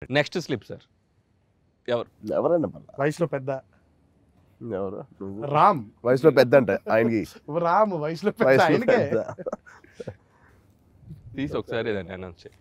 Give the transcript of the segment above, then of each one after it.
Next slip sir ఎవరు ఎవరైనా పర్లా వయసులో పెద్ద ఎవరు నువ్వు రామ్ వయసులో పెద్ద అంట ఆయనకి రామ్ వయసులో పెద్ద వయసులో ఆయనకే పెద్ద తీసి ఒకసారి ఏదండి అనౌన్స్ చేయి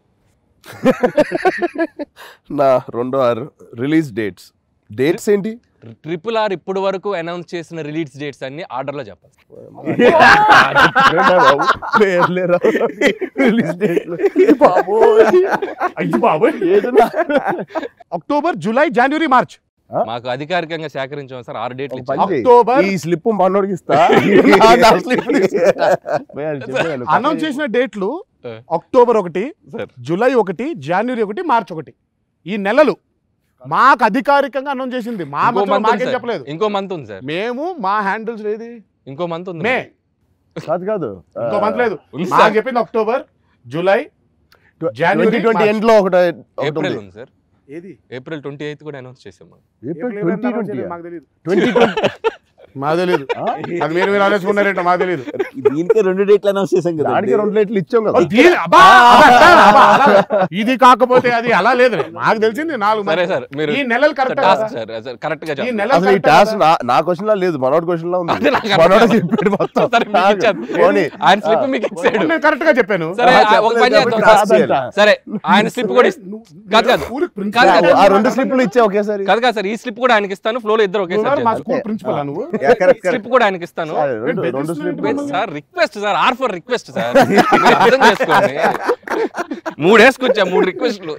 నా రెండో ఆరు రిలీజ్ డేట్స్ డేట్స్ ఏంటి ట్రిపుల్ ఆర్ ఇప్పుడు వరకు అనౌన్స్ చేసిన రిలీజ్ డేట్స్ అన్ని ఆర్డర్లో చెప్పాలి ఏంటా బాబు? పేర్లే రావు. రిలీజ్ డేట్లు. అయ్యి బాబోయ్ అక్టోబర్ జూలై జనవరి మార్చ్ మాకు అధికారికంగా సేకరించాం సార్ ఆరు డేట్లు ఒక పని ఇచ్చారు. చెయ్యి. అక్టోబర్ ఈ స్లిప్ మనోడికి ఇస్తా నా slip తీసుకుంటా. పోయి అది చెప్పేయాలి. అనౌన్స్ చేసిన డేట్లు ఆ. అక్టోబర్ ఒకటి సార్ జూలై ఒకటి జనవరి ఒకటి మార్చ్ ఒకటి ఈ నెలలు మాకు అధికారికంగా అనౌన్స్ చేసింది మా ఇంకో మధ్యలో మంత్ ఉంది మాకేం సార్. చెప్పలేదు ఇంకో మంత్ ఉంది సార్ మేము మా హ్యాండిల్స్ ఏది ఇంకో మంత్ ఉంది మే కాదు కాదు ఇంకో మంత్ లేదు ఉంది మాకు సార్. చెప్పింది October July twenty January, twenty March. End లో ఒకటి ఒకటి ఏప్రిల్ ఉంది ఉంది సార్ ఏది ఏప్రిల్ ట్వంటీ ఎయిత్ కూడా అనౌన్స్ చేసాం మనం. ఏప్రిల్ ట్వంటీ ట్వంటీ మాకు తెలియదు ట్వంటీ మాకు తెలియదు అది మీరు మీరు ఆలోచుకున్నారేంటో మాకు తెలియదు దీనికే రెండు డేట్లు అనౌన్స్ చేసాం కదా దానికి రెండు లైట్లు ఇచ్చాం కదా దీని- అబ్బా, అబ్బా, అబ్బా, అలా- ఇది కాకపోతే అది అలా లేదు మాకు తెలిసింది నాలుగు సరే మంది. సార్ మీరు ఈ నెలలు correct task sir sir correct గా ఈ చెప్పండి. నెలలు అసలు ఈ correct టాస్క్ కదా? నా నా క్వశ్చన్ లా లేదు మనోడి క్వశ్చన్ లా ఉంది అదే నాకు అర్థం మనోడే కాదు. చెప్పాడు మొత్తం సరే మీకు ఇచ్చాను. పోనీ. ఆయన స్లిప్ మీకు ఇచ్చాడు నేను కరెక్ట్ గా చెప్పాను సరే ఆ, ఆ, ఒక పని చెప్పలేదు చేద్దాం కాబట్టి సార్. రాదంట. సరే ఆయన స్లిప్ కూడా ఇస్- నువ్వు- కాదు, కాదు. ఊరికి కాదు, principal కాదు. ఆ రెండు స్లిప్లు ఇచ్చా ఒకేసారి కాదు కాదు సార్ ఈ స్లిప్ కూడా ఆయనకి ఇస్తాను ఫ్లో లో ఇద్దరు నువ్వు ఒకేసారి మా చేద్దాం. స్కూల్ ప్రిన్సిపల్ నువ్వు Yeah, correct, correct. స్లిప్ కూడా ఆయనకి ఇస్తాను ఆ, రెండు రెండు బెదిరిస్తున్నావు స్లిప్లు ఏంటి? Sir request sir R for request sir మీరు అర్థం చేసుకోండి మూడు వేసుకొచ్చా మూడు రిక్వెస్ట్లు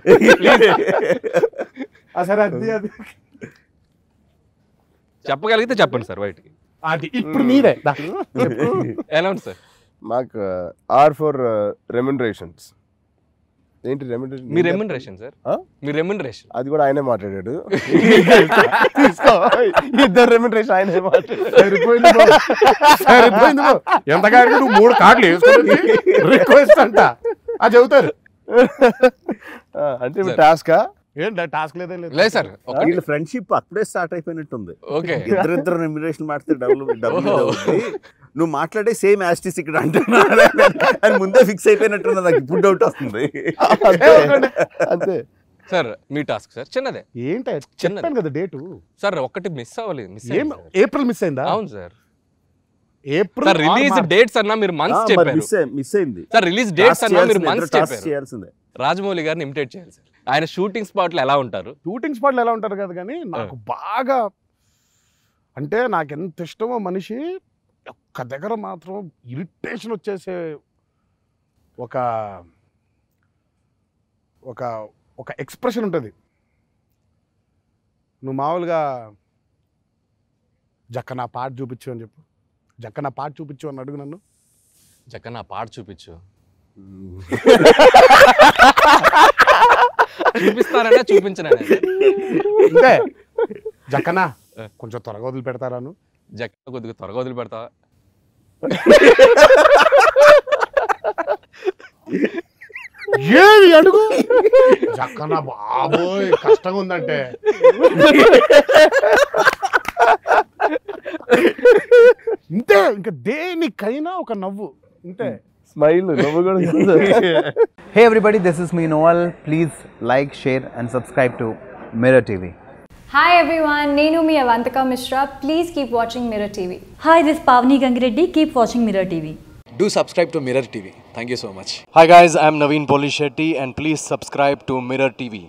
ఆ, సరే అది అది చెప్పగలిగితే చెప్పండి సార్ బయటికి అది ఇప్పుడు నీదే దా. అనౌన్స్ సార్ మాకు ఆర్ ఫర్ రెమ్యునరేషన్స్ ఏంటి రెమ్యునరేషన్ మీ రెమ్యునరేషన్ సార్ ఆ? మీ రెమ్యునరేషన్ అది కూడా ఆయనే మాట్లాడాడు తీసుకో ఇద్దరు రెమ్యునరేషన్ ఆయనే మాట్లాడాడు సరిపోయింది బాబు. సరిపోయింది బాబు. ఎంత కాడికి నువ్వు మూడు కార్డులు వేసుకుని రిక్వెస్ట్ అంట అది చెబుతారు ఆ, అంటే ఇప్పుడు టాస్కా ఏంటి టాస్క్ లేదే లేదు లేదు సార్ ఒక వీళ్ళ ఫ్రెండ్షిప్ అప్పుడే స్టార్ట్ అయిపోయినట్టుంది ఓకే ఇద్దరిద్దరు రెమ్యునరేషన్ మాడితే డబ్బులు డబ్బులు ఓహో. అవుతుంది నువ్వు మాట్లాడే సేమ్ యాస్టిస్ ఇక్కడ అంటున్నా అని ముందే ఫిక్స్ అయిపోయినట్టున్నా నాకు ఇప్పుడు డౌట్ వస్తుంది అంతే అంతే సార్ మీ టాస్క్ సార్ చిన్నదే ఏంటి చిన్నది. చెప్పాను కదా డేటు సార్ ఒక్కటి మిస్ అవ్వలేదు మిస్ ఏం ఏప్రిల్ మిస్ అయిందా అవును sir April sir release dates అన్నా మీరు మంత్స్ చెప్పారు మిస్ మిస్ అయింది సార్ రిలీజ్ డేట్స్ Task అన్నా మీరు చేయాల్సిందే, మంత్స్ ఇద్దరు task చెప్పారు చేయాల్సిందే రాజమౌళి గారిని ఇమిటేట్ చేయాలి సార్ ఆయన షూటింగ్ స్పాట్లు ఎలా ఉంటారు షూటింగ్ స్పాట్లు ఎలా ఉంటారు కదా కానీ నాకు బాగా అంటే నాకు ఎంత ఇష్టమో మనిషి ఒక్క దగ్గర మాత్రం ఇరిటేషన్ వచ్చేసే ఒక ఒక ఒక ఎక్స్ప్రెషన్ ఉంటుంది నువ్వు మామూలుగా జక్క నా పాట చూపించు అని చెప్పు జక్క నా పాట చూపించు అని అడుగు నన్ను జక్క నా పాట చూపించు చూపిస్తారనే చూపించనే అంటే జక్కనా కొంచెం త్వరగా వదిలి పెడతారాను జక్క కొద్దిగా త్వరగా వదిలి పెడతా ఏమి అడుగు జక్కన బాబోయ్ కష్టంగా ఉందంటే ఇంతే ఇంకా దేనికైనా ఒక నవ్వు ఇంతే స్మైల్ నవ్వు కూడా కాదు. Hey everybody, this is me Noel. Please like, share, and subscribe to Mirror TV. Hi everyone, Nenu mi Avantika Mishra. Please keep watching Mirror TV. Hi, this is Pavni Gangireddy. Keep watching Mirror TV. Do subscribe to Mirror TV. Thank you so much. Hi guys, I'm Naveen Polishetty and please subscribe to Mirror TV.